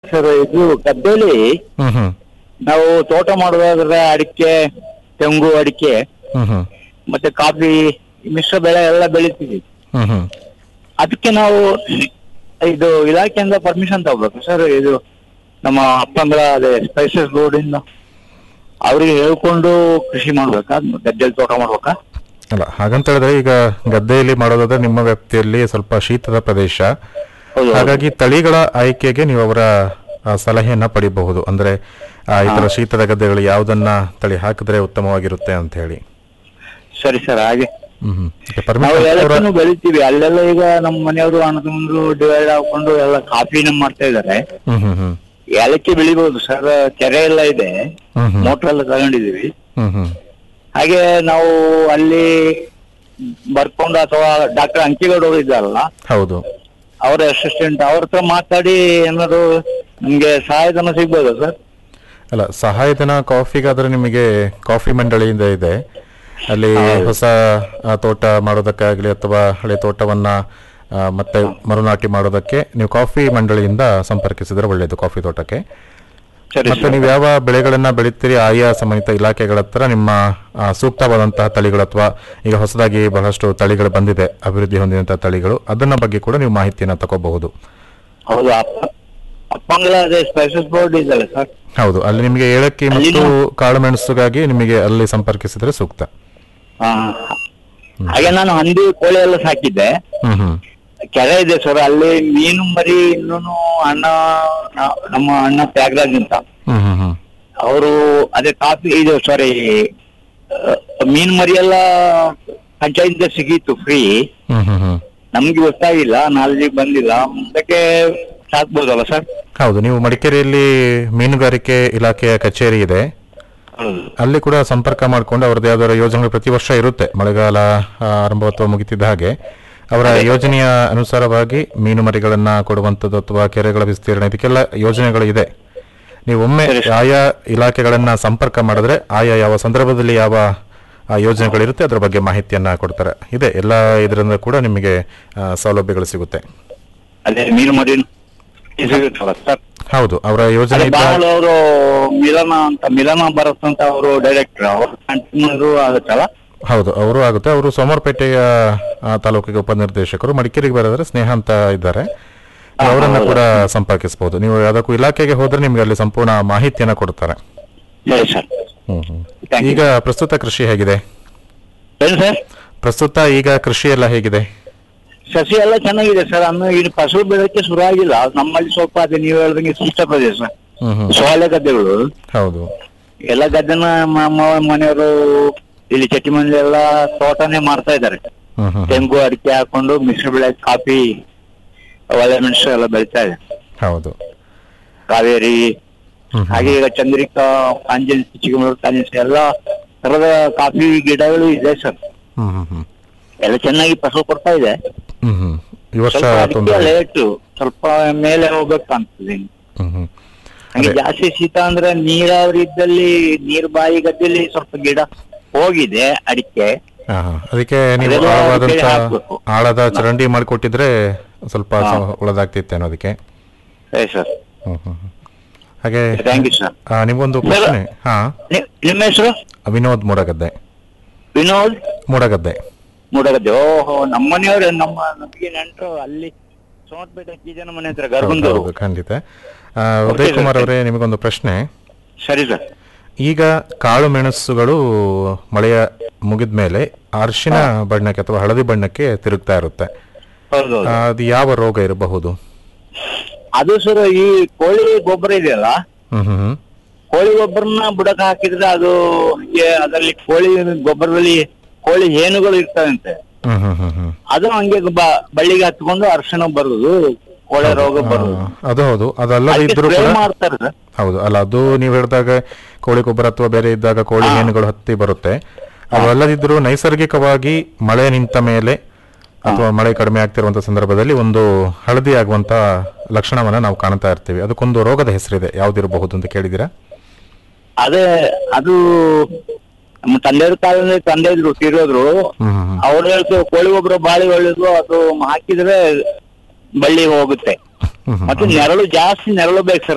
Sir ಇದು ಗದ್ದೆಯಲ್ಲಿ ಹ್ಮ್ ಹ್ಮ್ ನಾವು ತೋಟ ಮಾಡುವುದಾದ್ರೆ ಅಡಿಕೆ ತೆಂಗು ಅಡಿಕೆ ಹ್ಮ್ ಹ್ಮ್ ಮತ್ತೆ ಕಾಫಿ ಮಿಶ್ರ ಬೆಳೆ ಎಲ್ಲ ಬೆಳಿತೀವಿ ಹ್ಮ್ ಹ್ಮ್ ಅದಕ್ಕೆ ನಾವು ಇದು ಇಲಾಖೆಯಿಂದ ಪರ್ಮಿಷನ್ ತಗೋಬೇಕು ಸರ್ ಇದು ನಮ್ಮ ಅಪ್ಪಂಗಳ ಅದೇ ಸ್ಪೈಸಸ್ ಬೋರ್ಡ್ ಇಂದ ಅವ್ರಿಗೆ ಹೇಳ್ಕೊಂಡು ಕೃಷಿ ಮಾಡ್ಬೇಕಾ ಗದ್ದೆಯಲ್ಲಿ ತೋಟ ಮಾಡ್ಬೇಕಾ ಅಲ್ಲ ಹಾಗಂತ ಹೇಳಿದ್ರೆ ಈಗ ಗದ್ದೆಯಲ್ಲಿ ಮಾಡೋದಾದ್ರೆ ನಿಮ್ಮ ವ್ಯಾಪ್ತಿಯಲ್ಲಿ ಸ್ವಲ್ಪ ಶೀತದ ಪ್ರದೇಶ ಹೌದು ಹಾಗಾಗಿ ತಳಿಗಳ ಆಯ್ಕೆಗೆ ನೀವು ಅವರ ಆ, ಸಲಹೆಯನ್ನ ಪಡಿಬಹುದು ಅಂದ್ರೆ ಆ, ಈ ತರ ಶೀತದ ಗದ್ದೆಗಳು ಯಾವ್ದನ್ನ ತಳಿ ಹಾಕಿದ್ರೆ ಉತ್ತಮವಾಗಿರುತ್ತೆ ಅಂತ ಹೇಳಿ ಸರಿ ಸರ್ ಹಾಗೆ ಹ್ಮ್ ಹ್ಮ್ ಈಗ ನಾವು permission ಅವರ- ಏಲಕ್ಕಿನೂ ಬೆಳಿತೀವಿ ಅಲ್ಲೆಲ್ಲ ಈಗ ನಮ್ಮ ಮನೆಯವರು ಅಣ್ಣತಮ್ಮಂದ್ರು ಡಿವೈಡ್ ಹಾಕೊಂಡು ಎಲ್ಲ ಕಾಫಿನ ಮಾಡ್ತಾ ಇದಾರೆ ಹ್ಮ್ ಹ್ಮ್ ಹ್ಮ್ ಏಲಕ್ಕಿ ಬೆಳಿಬಹುದು ಸರ್ ಕೆರೆ ಎಲ್ಲ ಇದೆ ಹ್ಮ್ ಹ್ಮ್ ಮೋಟರ್ ಎಲ್ಲ ತಗೊಂಡಿದೀವಿ ಹ್ಮ್ ಹ್ಮ್ ಹಾಗೆ ನಾವು ಅಲ್ಲಿ ಬರ್ಕೊಂಡು ಅಥವಾ ಡಾಕ್ಟರ್ ಅಂಕಿಗೌಡ ಅವರು ಇದ್ದಾರಲ್ಲ ಹೌದು ಅವರ ಅಸಿಸ್ಟೆಂಟ್ ಅವ್ರ ಹತ್ರ ಮಾತಾಡಿ ಏನಾದ್ರು ನಮ್ಗೆ ಸಹಾಯಧನ ಸಿಗ್ಬೋದಾ ಸರ್ ಅಲ್ಲ ಸಹಾಯಧನ ಕಾಫಿಗಾದ್ರೆ ನಿಮಗೆ ಕಾಫಿ ಮಂಡಳಿಯಿಂದ ಇದೆ ಅಲ್ಲಿ ಹೊಸ ಆ, ತೋಟ ಮಾಡೋದಕ್ಕಾಗ್ಲಿ ಅಥವಾ ಹಳೆ ತೋಟವನ್ನ ಆ, ಮತ್ತೆ ಮರುನಾಟಿ ಮಾಡೋದಕ್ಕೆ ನೀವು ಕಾಫಿ ಮಂಡಳಿಯಿಂದ ಸಂಪರ್ಕಿಸಿದ್ರೆ ಒಳ್ಳೆಯದು ಕಾಫಿ ತೋಟಕ್ಕೆ ಸರಿ ಮತ್ತೆ ಸರ್ ನೀವು ಯಾವ ಬೆಳೆಗಳನ್ನ ಬೆಳಿತೀರಿ ಆಯಾ ಸಂಬಂಧಿತ ಇಲಾಖೆಗಳ ಹತ್ರ ನಿಮ್ಮ ಆ, ಸೂಕ್ತವಾದಂತಹ ತಳಿಗಳು ಅಥವಾ ಈಗ ಹೊಸದಾಗಿ ಬಹಳಷ್ಟು ತಳಿಗಳು ಬಂದಿದೆ ಅಭಿವೃದ್ಧಿ ಹೊಂದಿದಂತಹ ತಳಿಗಳು ಅದನ್ನ ಬಗ್ಗೆ ಕೂಡ ನೀವು ಮಾಹಿತಿಯನ್ನ ತಗೋಬಹುದು ಹೌದು ಅಪ್ಪ ಅಪ್ಪಂಗಳ ಅದೇ ಸ್ಪೈಸಸ್ ಬೋರ್ಡ್ ಇದೆಯಲ್ಲ ಸರ್ ಹೌದು ಅಲ್ಲಿ ನಿಮಗೆ ಏಲಕ್ಕಿ ಮತ್ತು ಅಲ್ಲಿನೂ- ಕಾಳುಮೆಣಸುಗಾಗಿ ನಿಮಗೆ ಅಲ್ಲಿ ಸಂಪರ್ಕಿಸಿದ್ರೆ ಸೂಕ್ತ ಹಾ ಹಾಗೆ ನಾನು ಹಂದಿ ಕೋಳಿ ಎಲ್ಲ ಸಾಕಿದ್ದೆ ಹ್ಮ್ ಹ್ಮ್ ಕೆರೆ ಇದೆ ಸರ್ ಅಲ್ಲಿ ಮೀನು ಮರಿ ಇನ್ನೂ ಅಣ್ಣ ನಾ- ನಮ್ಮ ಅಣ್ಣ ತ್ಯಾಗರಾಜ್ ಅಂತ ಹ್ಮ್ ಹ್ಮ್ ಹ್ಮ್ ಅವರು ಅದೇ ಕಾಫಿ ಇದು ಸಾರಿ ಮೀನ್ ಮರಿ ಎಲ್ಲ ಪಂಚಾಯತ್ ಸಿಗೀತು ಫ್ರೀ ಹ್ಮ್ ಹ್ಮ್ ಹ್ಮ್ ನಮ್ಗೆ ಗೊತ್ತಾಗಿಲ್ಲ ನಾಲೆಜಿಗೆ ಬಂದಿಲ್ಲ ಮುಂದಕ್ಕೆ ಸಾಕ್ಬೋದಲ್ಲ ಸರ್ ಹೌದು ನೀವು ಮಡಿಕೇರಿಯಲ್ಲಿ ಮೀನುಗಾರಿಕೆ ಇಲಾಖೆಯ ಕಚೇರಿ ಇದೆ ಅಲ್ಲಿ ಕೂಡ ಸಂಪರ್ಕ ಮಾಡಿಕೊಂಡು ಅವ್ರದ್ದು ಯಾವ್ದಾದ್ರು ಯೋಜನೆಗಳು ಪ್ರತಿ ವರ್ಷ ಇರುತ್ತೆ ಮಳೆಗಾಲ ಆ, ಆರಂಭ ಅಥವಾ ಮುಗಿತಿದ್ದ ಹಾಗೆ ಅವರ ಯೋಜನೆಯ ಅನುಸಾರವಾಗಿ ಮೀನು ಮರಿಗಳನ್ನ ಕೊಡುವಂಥದ್ದು ಅಥವಾ ಕೆರೆಗಳ ವಿಸ್ತೀರ್ಣ ಇದಕ್ಕೆಲ್ಲ ಯೋಜನೆಗಳು ಇದೆ ನೀವು ಒಮ್ಮೆ ಸರಿ, ಸರಿ. ಆಯಾ ಇಲಾಖೆಗಳನ್ನ ಸಂಪರ್ಕ ಮಾಡಿದ್ರೆ ಆಯಾ ಯಾವ ಸಂದರ್ಭದಲ್ಲಿ ಯಾವ ಆ, ಯೋಜನೆಗಳಿರುತ್ತೆ ಅದರ ಬಗ್ಗೆ ಮಾಹಿತಿಯನ್ನ ಕೊಡ್ತಾರೆ ಇದೆ ಎಲ್ಲ ಇದರಿಂದ ಕೂಡ ನಿಮಗೆ ಆ, ಸೌಲಭ್ಯಗಳು ಸಿಗುತ್ತೆ ಅದೇ ಮೀನು ಮರಿ ಸಿಗುತ್ತಲ್ಲ ಸರ್ ಹೌದು ಅವರ ಯೋಜನೆ ಅದೇ ಇದ್ದ- ಬಾಳ ಅವರು ಮಿಲನ ಅಂತ ಮಿಲನ ಭರತ್ ಅಂತ ಅವರು ಡೈರೆಕ್ಟರ್ ಅವ್ರ ಕಂಟಿನ್ಯೂ ಆಗುತ್ತಲ್ಲ ಹೌದು ಅವರು ಆಗುತ್ತೆ ಅವರು ಸೋಮವಾರಪೇಟೆಯ ಆ, ತಾಲೂಕಿಗೆ ಉಪನಿರ್ದೇಶಕರು ಮಡಿಕೇರಿಗೆ ಬರೋದ್ರೆ ಸ್ನೇಹ ಅಂತ ಇದ್ದಾರೆ ಹಾ, ಅವರನ್ನ ಹೌದು. ಕೂಡ ಸಂಪರ್ಕಿಸಬಹುದು ನೀವು ಯಾವುದಕ್ಕೂ ಇಲಾಖೆಗೆ ಹೋದ್ರೆ ನಿಮ್ಗೆ ಅಲ್ಲಿ ಸಂಪೂರ್ಣ ಮಾಹಿತಿಯನ್ನ ಕೊಡ್ತಾರೆ ಸರಿ sir hmm hmm. Thank you. ಈಗ ಪ್ರಸ್ತುತ ಕೃಷಿ ಹೇಗಿದೆ ಏನು ಸರ್ ಪ್ರಸ್ತುತ ಈಗ ಕೃಷಿ ಎಲ್ಲ ಹೇಗಿದೆ ಸಸಿ ಎಲ್ಲ ಚೆನ್ನಾಗಿದೆ ಸರ್ ಅನ್ನು ಇನ್ನು ಫಸಲು ಬೆಳಕ್ಕೆ ಶುರು ಆಗಿಲ್ಲ ನಮ್ಮಲ್ಲಿ ಸ್ವಲ್ಪ ಅದೇ ನೀವು ಹೇಳ್ದಂಗೆ ಶೀತ ಪ್ರದೇಶ ಹ್ಮ್ ಹ್ಮ್ ಸೋಳೆ ಗದ್ದೆಗಳು ಹೌದು ಎಲ್ಲ ಗದ್ದೆನ ನಮ್ಮ ಮನೆಯವರು ಇಲ್ಲಿ ಚಟ್ಟಿ ಮಂದಿ ಎಲ್ಲ ತೋಟನೇ ಮಾಡ್ತಾ ಇದ್ದಾರೆ ಹ್ಮ್ ಹ್ಮ್ ಹ್ಮ್. ತೆಂಗು ಅಡಿಕೆ ಹಾಕೊಂಡು ಮಿಶ್ರ ಬೆಳೆ ಕಾಫಿ ಒಳ್ಳೆ ಮೆಣಸು ಎಲ್ಲ ಬೆಳಿತಾ ಇದೆ ಹೌದು ಕಾವೇರಿ ಹ್ಮ್ ಹ್ಮ್. ಹಾಗೆ ಈಗ ಚಂದ್ರಿಕಾ ಕಾಂಜನ್ ಚಿಕ್ಕಮಗಳೂರು ಕಾಂಜನ್ಸ್ ಎಲ್ಲ ತರದ ಕಾಫಿ ಗಿಡಗಳು ಇದೆ ಸರ್ ಹ್ಮ್ ಹ್ಮ್ ಹ್ಮ್ ಎಲ್ಲ ಚೆನ್ನಾಗಿ ಫಸಲು ಕೊಡ್ತಾ ಇದೆ ಹ್ಮ್ ಹ್ಮ್ ಈ ವರ್ಷ ಸ್ವಲ್ಪ ಅಡಿಕೆ ತೊಂದರೆ ಲೇಟು ಸ್ವಲ್ಪ ಮೇಲೆ ಹೋಗ್ಬೇಕು ಕಾಣ್ತದೆ ಹ್ಮ್ ಹ್ಮ್ ಹಂಗೆ ಅದೇ. ಜಾಸ್ತಿ ಶೀತ ಅಂದ್ರೆ ನೀರಾವರಿ ಇದ್ದಲ್ಲಿ ನೀರ್ ಬಾಯಿ ಗದ್ದೆಯಲ್ಲಿ ಸ್ವಲ್ಪ ಗಿಡ ಹೋಗಿದೆ ಅಡಿಕೆ ಹಾ, ಹಾ. ಅದಕ್ಕೆ ನೀವು ಅದೆಲ್ಲ ಆಳವಾದಂತ ಅದಕ್ಕೆ ಹಾಕ್ಬೇಕು. ಆಳದ ಚರಂಡಿ ಮಾಡಿಕೊಟ್ಟಿದ್ರೆ ಸ್ವಲ್ಪ ಹಾ. ಸ- ಒಳ್ಳೆದಾಗ್ತಿತ್ತೇನೋ ಅದಕ್ಕೆ ಸರಿ ಸರ್ ಹ್ಮ್ ಹ್ಮ್ ಹ್ಮ್. ಹಾಗೆ ಥ್ಯಾಂಕ್ ಯು ಸರ್ ಆ, ನಿಮ್ಗೊಂದು ಪ್ರಶ್ನೆ ಹಾ ನಿಮ್ಮ ಹೆಸರು ವಿನೋದ್ ಮೂಡಗದ್ದೆ ವಿನೋದ್ ಮೂಡಗದ್ದೆ ಮೂಡಗದ್ದೆ ಓಹೋ ನಮ್ಮ ಮನೆಯವ್ರೆ ನಮ್ಮ ನಮಗೆ ನೆಂಟರು ಅಲ್ಲಿ ಸೋಮತ್ಪೇಟೆ ಕಿ ಜನ ಮನೆ ಹತ್ರ ಹೌದು, ಗರ್ಗುಂದೂರು ಹೌದು, ಖಂಡಿತ ಆ, ಉದಯ್ ಕುಮಾರ್ ಅವರೇ ನಿಮಗೊಂದು ಪ್ರಶ್ನೆ ಸರಿ ಸರ್ ಈಗ ಕಾಳು ಮೆಣಸುಗಳು ಮಳೆಯ ಮುಗಿದ ಮೇಲೆ ಅರಿಶಿನ ಬಣ್ಣಕ್ಕೆ ಅಥವಾ ಹಳದಿ ಬಣ್ಣಕ್ಕೆ ತಿರುಗ್ತಾ ಇರುತ್ತೆ ಹೌದು ಆ, ಅದು ಯಾವ ರೋಗ ಇರಬಹುದು ಅದು ಸರ್ ಈ ಕೋಳಿ ಗೊಬ್ಬರ ಇದೆಯಲ್ಲ ಹ್ಮ್ ಹ್ಮ್ ಹ್ಮ್ ಕೋಳಿ ಗೊಬ್ಬರನ ಬುಡಕ ಹಾಕಿದ್ರೆ ಅದು ಹಂಗೆ ಅದರಲ್ಲಿ ಕೋಳಿ ಗೊಬ್ಬರದಲ್ಲಿ ಕೋಳಿ ಹೇನುಗಳು ಇರ್ತಾವಂತೆ ಹ್ಮ್ ಹ್ಮ್ ಹ್ಮ್ ಹ್ಮ್ ಅದು ಹಂಗೆ ಬ- ಬಳ್ಳಿಗೆ ಹತ್ಕೊಂಡು ಅರ್ಶನ ಬರುದು ಕೋಳೆ ರೋಗ ಬರುದು ಆ, ಅದು ಹೌದು ಅದಲ್ಲದೆ ಅದಕ್ಕೆ ಇದ್ರೂ spray ಕೂಡ ಮಾಡ್ತಾರೆ ಸರ್ ಹೌದು ಅಲ್ಲ ಅದು ನೀವು ಹೇಳಿದಾಗ ಕೋಳಿ ಗೊಬ್ಬರ ಅಥವಾ ಬೇರೆ ಇದ್ದಾಗ ಕೋಳಿ ಹಾ. ಹೇನುಗಳು ಹತ್ತಿ ಬರುತ್ತೆ ಅದು ಅಲ್ಲದಿದ್ರೂ ನೈಸರ್ಗಿಕವಾಗಿ ಮಳೆ ನಿಂತ ಮೇಲೆ ಅಥವಾ ಮಳೆ ಕಡಿಮೆ ಆಗ್ತಿರುವಂತ ಸಂದರ್ಭದಲ್ಲಿ ಒಂದು ಹಳದಿ ಆಗುವಂತ ಲಕ್ಷಣವನ್ನ ನಾವು ಕಾಣ್ತಾ ಇರ್ತೀವಿ ಅದಕ್ಕೊಂದು ರೋಗದ ಹೆಸರಿದೆ ಯಾವ್ದಿರಬಹುದು ಅಂತ ಕೇಳಿದಿರಾ ಅದೇ ಅದು ನಮ್ಮ ತಂದೆಯವ್ರ ಕಾಲದಲ್ಲಿ ತಂದೆ ಇದ್ರು ತೀರೋದ್ರು ಹ್ಮ್ ಹ್ಮ್ ಹ್ಮ್. ಅವ್ರು ಹೇಳ್ತಾರೆ ಕೋಳಿ ಗೊಬ್ಬರ ಬಾಳಿ ಒಳ್ಳೇದು ಅದು ಹಾಕಿದ್ರೆ ಬಳ್ಳಿ ಹೋಗುತ್ತೆ ಹ್ಮ್ ಹ್ಮ್ ಮತ್ತೆ ನೆರಳು ಜಾಸ್ತಿ ನೆರಳು ಬೇಕು ಸರ್